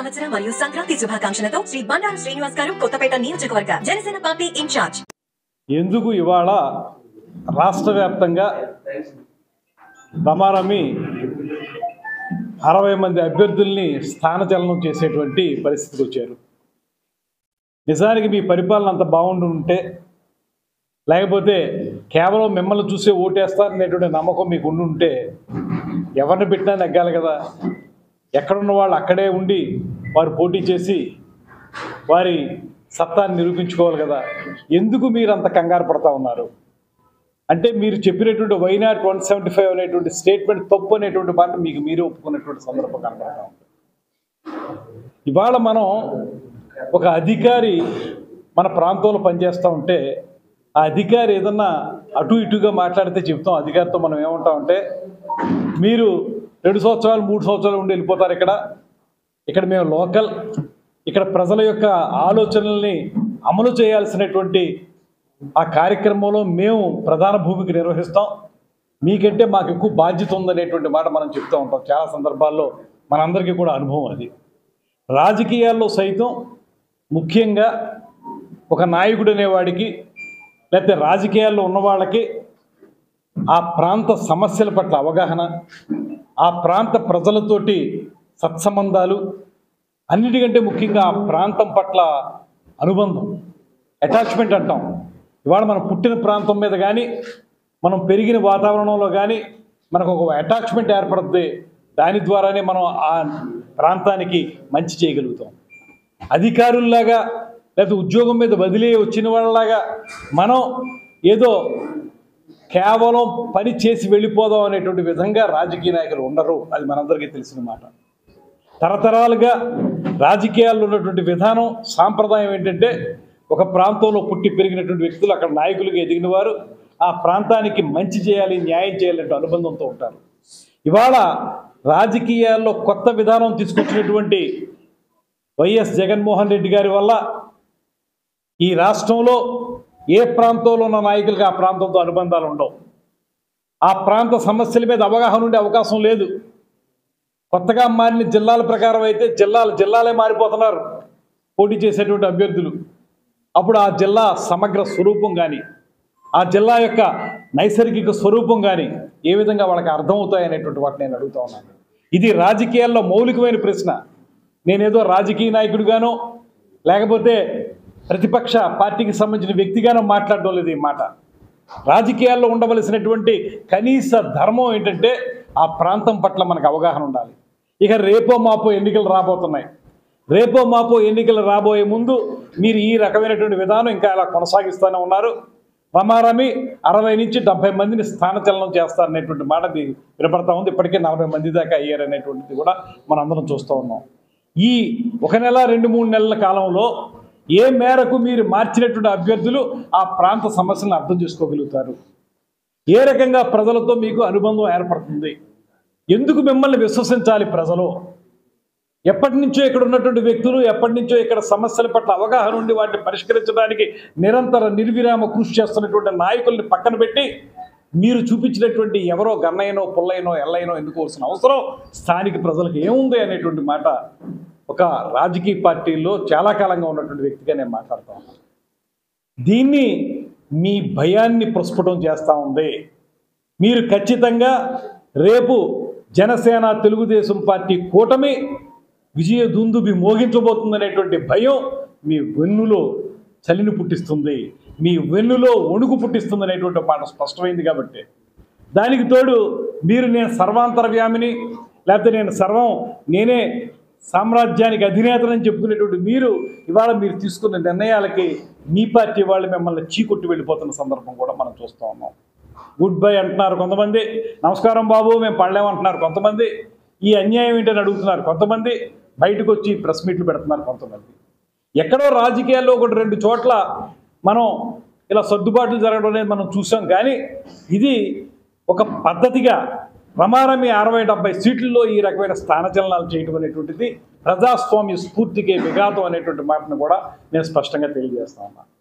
సంవత్సరం మరియు సంక్రాంతి శుభాకాంక్షలతో శ్రీ బండారు శ్రీనివాస్ గారు కొత్తపేట నియోజకవర్గ జనసేన పార్టీ ఇన్ఛార్జ్ ఎందుకు ఇవాళ రాష్ట్ర వ్యాప్తంగా రమారమి అరవై మంది అభ్యర్థుల్ని స్థానచలనం చేసేటువంటి పరిస్థితికి వచ్చారు నిజానికి మీ పరిపాలన అంత బాగుండి ఉంటే లేకపోతే కేవలం మిమ్మల్ని చూసే ఓటేస్తారనేటువంటి నమ్మకం మీకు ఉండి ఉంటే ఎవరిని పెట్టినా నెగ్గాలి కదా ఎక్కడున్న వాళ్ళు అక్కడే ఉండి వారు పోటీ చేసి వారి సత్తాన్ని నిరూపించుకోవాలి కదా ఎందుకు మీరు అంత కంగారు పడతా ఉన్నారు అంటే మీరు చెప్పినటువంటి వైనాట్ వన్ సెవెంటీ ఫైవ్ అనేటువంటి స్టేట్మెంట్ తప్పు అనేటువంటి మాట మీకు మీరే ఒప్పుకున్నటువంటి సందర్భం కనపడతా ఉంది ఇవాళ మనం ఒక అధికారి మన ప్రాంతంలో పనిచేస్తూ ఉంటే ఆ అధికారి ఏదన్నా అటు ఇటుగా మాట్లాడితే చెప్తాం అధికారితో మనం ఏమంటామంటే మీరు రెండు సంవత్సరాలు మూడు సంవత్సరాలు ఉండి వెళ్ళిపోతారు ఇక్కడ ఇక్కడ మేము లోకల్ ఇక్కడ ప్రజల యొక్క ఆలోచనల్ని అమలు చేయాల్సినటువంటి ఆ కార్యక్రమంలో మేము ప్రధాన భూమిక నిర్వహిస్తాం మీకంటే మాకు ఎక్కువ బాధ్యత ఉందనేటువంటి మాట మనం చెప్తూ ఉంటాం చాలా సందర్భాల్లో మనందరికీ కూడా అనుభవం అది రాజకీయాల్లో సైతం ముఖ్యంగా ఒక నాయకుడు అనేవాడికి లేకపోతే రాజకీయాల్లో ఉన్న వాళ్ళకి ఆ ప్రాంత సమస్యల పట్ల అవగాహన ఆ ప్రాంత ప్రజలతోటి సత్సంబంధాలు అన్నిటికంటే ముఖ్యంగా ఆ ప్రాంతం పట్ల అనుబంధం అటాచ్మెంట్ అంటాం ఇవాళ మనం పుట్టిన ప్రాంతం మీద కానీ మనం పెరిగిన వాతావరణంలో కానీ మనకు ఒక అటాచ్మెంట్ ఏర్పడుతుంది దాని ద్వారానే మనం ఆ ప్రాంతానికి మంచి చేయగలుగుతాం అధికారుల్లాగా లేకపోతే ఉద్యోగం మీద వదిలే వచ్చిన వాళ్ళలాగా మనం ఏదో కేవలం పని చేసి వెళ్ళిపోదాం అనేటువంటి విధంగా రాజకీయ నాయకులు ఉండరు అది మనందరికీ తెలిసిన మాట తరతరాలుగా రాజకీయాల్లో ఉన్నటువంటి విధానం సాంప్రదాయం ఏంటంటే ఒక ప్రాంతంలో పుట్టి పెరిగినటువంటి వ్యక్తులు అక్కడ నాయకులుగా ఎదిగిన వారు ఆ ప్రాంతానికి మంచి చేయాలి న్యాయం చేయాలంటే అనుబంధంతో ఉంటారు ఇవాళ రాజకీయాల్లో కొత్త విధానం తీసుకొచ్చినటువంటి వైఎస్ జగన్మోహన్ రెడ్డి గారి వల్ల ఈ రాష్ట్రంలో ఏ ప్రాంతంలో ఉన్న నాయకులకు ఆ ప్రాంతంతో అనుబంధాలు ఉండవు ఆ ప్రాంత సమస్యల మీద అవగాహన ఉండే అవకాశం లేదు కొత్తగా మారిన జిల్లాల ప్రకారం అయితే జిల్లాలు జిల్లాలే మారిపోతున్నారు పోటీ చేసేటువంటి అభ్యర్థులు అప్పుడు ఆ జిల్లా సమగ్ర స్వరూపం కానీ ఆ జిల్లా యొక్క నైసర్గిక స్వరూపం కానీ ఏ విధంగా వాళ్ళకి అర్థమవుతాయి అనేటువంటి వాటిని నేను అడుగుతా ఉన్నాను ఇది రాజకీయాల్లో మౌలికమైన ప్రశ్న నేనేదో రాజకీయ నాయకుడిగానో లేకపోతే ప్రతిపక్ష పార్టీకి సంబంధించిన వ్యక్తిగానో మాట్లాడడం లేదు ఈ మాట రాజకీయాల్లో ఉండవలసినటువంటి కనీస ధర్మం ఏంటంటే ఆ ప్రాంతం పట్ల మనకు అవగాహన ఉండాలి ఇక రేపో మాపో ఎన్నికలు రాబోతున్నాయి రేపో మాపో ఎన్నికలు రాబోయే ముందు మీరు ఈ రకమైనటువంటి విధానం ఇంకా అలా కొనసాగిస్తూనే ఉన్నారు రమారమి అరవై నుంచి డెబ్బై మందిని స్థానచలనం చేస్తారనేటువంటి మాట మీ వినపడతా ఉంది ఇప్పటికే నలభై మంది దాకా అయ్యారనేటువంటిది కూడా మనం అందరం చూస్తూ ఉన్నాం ఈ ఒక నెల రెండు మూడు నెలల కాలంలో ఏ మేరకు మీరు మార్చినటువంటి అభ్యర్థులు ఆ ప్రాంత సమస్యలను అర్థం చేసుకోగలుగుతారు ఏ రకంగా ప్రజలతో మీకు అనుబంధం ఏర్పడుతుంది ఎందుకు మిమ్మల్ని విశ్వసించాలి ప్రజలు ఎప్పటి నుంచో ఇక్కడ ఉన్నటువంటి వ్యక్తులు ఎప్పటి నుంచో ఇక్కడ సమస్యల పట్ల అవగాహన ఉండి వాటిని పరిష్కరించడానికి నిరంతర నిర్విరామ కృషి చేస్తున్నటువంటి నాయకుల్ని పక్కన పెట్టి మీరు చూపించినటువంటి ఎవరో గన్నయ్యనో పుల్లయ్యనో ఎల్లయ్యనో ఎన్నుకోవాల్సిన అవసరం స్థానిక ప్రజలకు ఏముంది అనేటువంటి మాట ఒక రాజకీయ పార్టీల్లో చాలా కాలంగా ఉన్నటువంటి వ్యక్తిగా నేను మాట్లాడుతూ ఉన్నాను దీన్ని మీ భయాన్ని ప్రస్ఫుటం చేస్తూ ఉంది మీరు ఖచ్చితంగా రేపు జనసేన తెలుగుదేశం పార్టీ కూటమి విజయ దుందుబి మోగించబోతుందనేటువంటి భయం మీ వెన్నులో చలిని పుట్టిస్తుంది మీ వెన్నులో వణుకు పుట్టిస్తుంది అనేటువంటి మాట స్పష్టమైంది కాబట్టి దానికి తోడు మీరు నేను సర్వాంతర్వ్యామిని లేకపోతే నేను సర్వం నేనే సామ్రాజ్యానికి అధినేతనని చెప్పుకునేటువంటి మీరు ఇవాళ మీరు తీసుకున్న నిర్ణయాలకి మీ పార్టీ వాళ్ళు మిమ్మల్ని చీకొట్టి వెళ్ళిపోతున్న సందర్భం కూడా మనం చూస్తూ ఉన్నాం గుడ్ బై అంటున్నారు కొంతమంది నమస్కారం బాబు మేము పడలేమంటున్నారు కొంతమంది ఈ అన్యాయం ఏంటని అడుగుతున్నారు కొంతమంది బయటకు వచ్చి ప్రెస్ మీట్లు పెడుతున్నారు కొంతమంది ఎక్కడో రాజకీయాల్లో ఒకటి రెండు చోట్ల మనం ఇలా సర్దుబాట్లు జరగడం అనేది మనం చూసాం కానీ ఇది ఒక పద్ధతిగా రమారమి అరవై డెబ్బై సీట్లలో ఈ రకమైన స్థానచలనాలు చేయడం అనేటువంటిది ప్రజాస్వామ్య స్ఫూర్తికి విఘాతం అనేటువంటి మాటను కూడా నేను స్పష్టంగా తెలియజేస్తా ఉన్నాను